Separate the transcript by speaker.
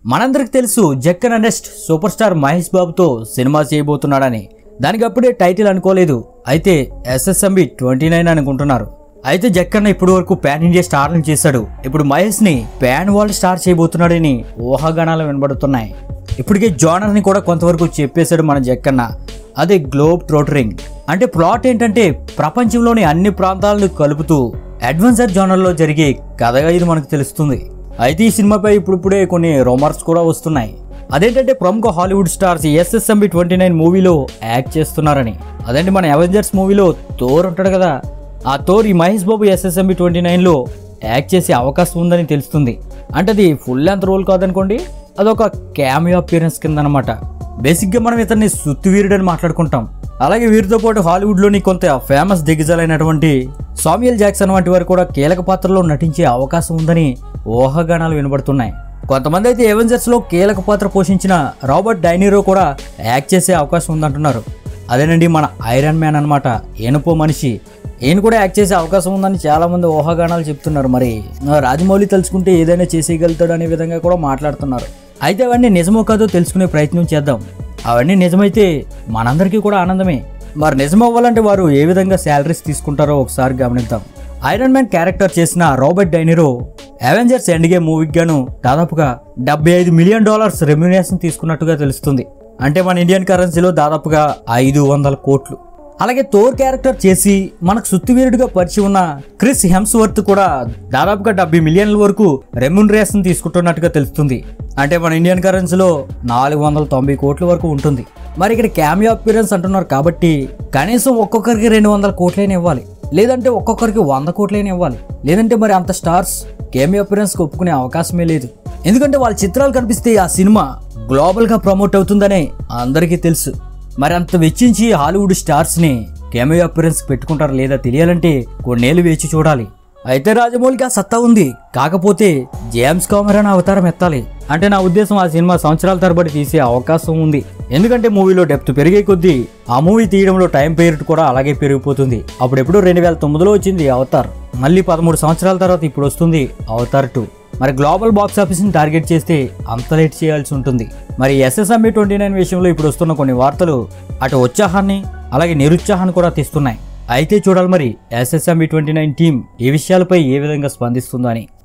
Speaker 1: మనందరికి తెలుసు జక్కన్ నెక్స్ట్ సూపర్ స్టార్ మహేష్ బాబుతో సినిమా చేయబోతున్నాడని దానికి అప్పుడే టైటిల్ అనుకోలేదు అయితే ఎస్ఎస్ఎంబి ట్వంటీ నైన్ అనుకుంటున్నారు అయితే జక్కన్న ఇప్పటి వరకు పాన్ ఇండియా స్టార్ని చేశాడు ఇప్పుడు మహేష్ ని పాన్ వరల్డ్ స్టార్ చేయబోతున్నాడని ఊహాగానాలు వినబడుతున్నాయి ఇప్పటికే జోనర్ ని కూడా కొంతవరకు చెప్పేశాడు మన జక్కన్న అదే గ్లోబ్ ట్రోటరింగ్ అంటే ప్లాట్ ఏంటంటే ప్రపంచంలోని అన్ని ప్రాంతాలను కలుపుతూ అడ్వెంచర్ జోనర్లో జరిగే కథగా ఇది మనకు తెలుస్తుంది అయితే ఈ సినిమాపై ఇప్పుడిప్పుడే కొన్ని రూమర్స్ కూడా వస్తున్నాయి అదేంటంటే ప్రముఖ Hollywood stars SSMB twenty nine మూవీలో యాక్ట్ చేస్తున్నారని అదేంటి మన అవెంజర్స్ మూవీలో తోర్ ఉంటాడు కదా ఆ తోర్ ఈ మహేష్ బాబు ఎస్ఎస్ఎంబి ట్వంటీ నైన్లో యాక్ట్ చేసే అవకాశం ఉందని తెలుస్తుంది అంటే అది ఫుల్ లెంత్ రోల్ కాదనుకోండి అదొక క్యామియో అపియరెన్స్ కింద అనమాట బేసిక్గా మనం ఇతన్ని సుత్తివీరుడు అని మాట్లాడుకుంటాం అలాగే వీరితో పాటు హాలీవుడ్లోని కొంత ఫేమస్ దిగ్గజాలైనటువంటి సామ్యుయల్ జాక్సన్ వంటి వారు కూడా కీలక పాత్రలో నటించే అవకాశం ఉందని ఊహాగానాలు వినబడుతున్నాయి కొంతమంది అయితే ఎవెంజర్స్ లో కీలక పాత్ర పోషించిన రాబర్ట్ డైనీరో కూడా యాక్ట్ చేసే అవకాశం ఉందంటున్నారు అదేనండి మన ఐరన్ మ్యాన్ అనమాట ఏనుపో మనిషి ఈయన కూడా యాక్ట్ చేసే అవకాశం ఉందని చాలా మంది ఊహాగానాలు చెప్తున్నారు మరి ఆ, రాజమౌళి తలుచుకుంటే ఏదైనా చేసేయగలుగుతాడు అనే విధంగా కూడా మాట్లాడుతున్నారు అయితే అవన్నీ నిజమో కాదో తెలుసుకునే ప్రయత్నం చేద్దాం అవన్నీ నిజమైతే మనందరికీ కూడా ఆనందమే మరి నిజం అవ్వాలంటే వారు ఏ విధంగా శాలరీస్ తీసుకుంటారో ఒకసారి గమనిద్దాం ఐరన్ మ్యాన్ క్యారెక్టర్ చేసిన Robert De Niro Avengers Endgame మూవీకి గాను దాదాపుగా డెబ్బై ఐదు మిలియన్ డాలర్స్ రెమ్యునేషన్ తీసుకున్నట్టుగా తెలుస్తుంది అంటే మన ఇండియన్ కరెన్సీలో దాదాపుగా ఐదు వందల కోట్లు అలాగే థోర్ క్యారెక్టర్ చేసి మనకు సుత్తివీరుడిగా పరిచయం ఉన్న క్రిస్ హెమ్స్వర్త్ కూడా దాదాపుగా డెబ్బై మిలియన్ల వరకు రెమ్యునరేషన్ తీసుకుంటున్నట్టుగా తెలుస్తుంది అంటే మన ఇండియన్ కరెన్సీలో నాలుగు వందల తొంభై కోట్ల వరకు ఉంటుంది మరి ఇక్కడ క్యామియో అపిరెన్స్ అంటున్నారు కాబట్టి కనీసం ఒక్కొక్కరికి రెండు వందల కోట్లైనా ఇవ్వాలి లేదంటే ఒక్కొక్కరికి వంద కోట్లైనా ఇవ్వాలి లేదంటే మరి అంత స్టార్స్ కేమియో అపిరెన్స్కి ఒప్పుకునే అవకాశమే లేదు ఎందుకంటే వాళ్ళ చిత్రాలు కనిపిస్తే ఆ సినిమా గ్లోబల్గా ప్రమోట్ అవుతుందనే అందరికీ తెలుసు మరి అంత వెచ్చించి హాలీవుడ్ స్టార్స్ ని కెమెయో అపిరెన్స్ పెట్టుకుంటారా లేదా తెలియాలంటే కొన్నేళ్ళు వేచి చూడాలి అయితే రాజమౌళికి ఆ సత్తా ఉంది కాకపోతే జేమ్స్ కామరాన్ అవతారం ఎత్తాలి అంటే నా ఉద్దేశం ఆ సినిమా సంవత్సరాల తరబడి తీసే అవకాశం ఉంది ఎందుకంటే మూవీలో డెప్త్ పెరిగే కొద్దీ ఆ మూవీ తీయడంలో టైం పీరియడ్ కూడా అలాగే పెరిగిపోతుంది అప్పుడు ఎప్పుడు రెండు వేల తొమ్మిదిలో వచ్చింది అవతార్ మళ్ళీ పదమూడు సంవత్సరాల తర్వాత ఇప్పుడు వస్తుంది అవతార్ టూ మరి గ్లోబల్ బాక్స్ ఆఫీస్ని టార్గెట్ చేస్తే అంత లేట్ చేయాల్సి ఉంటుంది మరి ఎస్ఎస్ఎంబి ట్వంటీ నైన్ విషయంలో ఇప్పుడు వస్తున్న కొన్ని వార్తలు అటు ఉత్సాహాన్ని అలాగే నిరుత్సాహాన్ని కూడా తెస్తున్నాయి అయితే చూడాలి మరి ఎస్ఎస్ఎంబి ట్వంటీ నైన్ టీం ఈ విషయాలపై ఏ విధంగా స్పందిస్తుందో అని